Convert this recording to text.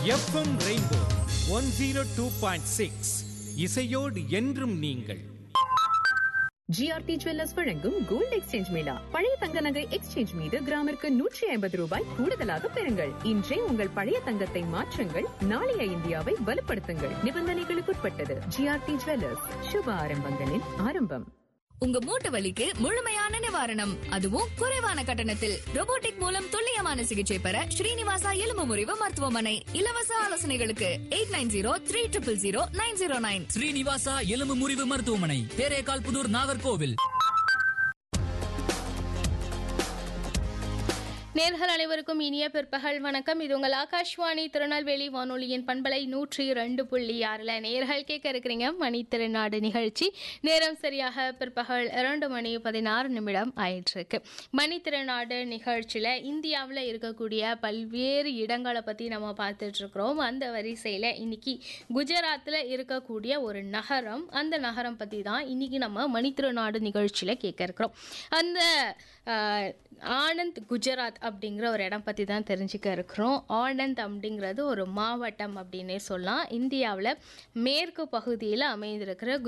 FM rainbow one zero two point six இசையோடு என்றும் நீங்கள் ஜிஆர்டி ஜுவல்லர்ஸ் வழங்கும் கோல்ட் எக்ஸ்சேஞ்ச் மேளா பழைய தங்க நகை எக்ஸ்சேஞ்ச் மீது கிராமிற்கு நூற்றி ஐம்பது ரூபாய் கூடுதலாக பெறுங்கள் இன்றே உங்கள் பழைய தங்கத்தை மாற்றுங்கள் நாளைய இந்தியாவை வலுப்படுத்துங்கள் நிபந்தனைகளுக்குட்பட்டது ஜிஆர்டி ஜுவல்லர்ஸ் சுப ஆரம்பங்களின் ஆரம்பம் உங்க மூட்டு வலிக்கு முழுமையான நிவாரணம் அதுவும் குறைவான கட்டணத்தில் robotic மூலம் துல்லியமான சிகிச்சை பெற ஸ்ரீனிவாசா எலும்பு முறிவு மருத்துவமனை இலவச ஆலோசனைகளுக்கு eight nine zero three triple zero nine zero nine Srinivasa எலும்பு முறிவு மருத்துவமனை தேரேகால் புதூர் நாகர்கோவில் நேர்கள் அனைவருக்கும் இனிய பிற்பகல் வணக்கம் இது உங்கள் ஆகாஷ்வாணி திருநெல்வேலி வானொலியின் பண்பலை நூற்றி ரெண்டு புள்ளி ஆறில் நேர்கள் கேட்க இருக்கிறீங்க மணி திருநாடு நிகழ்ச்சி நேரம் சரியாக பிற்பகல் இரண்டு மணி பதினாறு நிமிடம் ஆயிட்டிருக்கு மணி திருநாடு நிகழ்ச்சியில் இந்தியாவில் இருக்கக்கூடிய பல்வேறு இடங்களை பற்றி நம்ம பார்த்துட்ருக்குறோம் அந்த வரிசையில் இன்னைக்கு குஜராத்தில் இருக்கக்கூடிய ஒரு நகரம் அந்த நகரம் பற்றி தான் இன்னைக்கு நம்ம மணி திருநாடு நிகழ்ச்சியில் கேட்க இருக்கிறோம் அந்த ஆஹ், ஆனந்த் குஜராத் அப்படிங்கிற ஒரு இடம் பற்றி தான் தெரிஞ்சுக்க இருக்கிறோம் ஆனந்த் அப்படிங்கிறது ஒரு மாவட்டம் அப்படின்னே சொல்லலாம் இந்தியாவில் மேற்கு பகுதியில் அமைந்திருக்கிற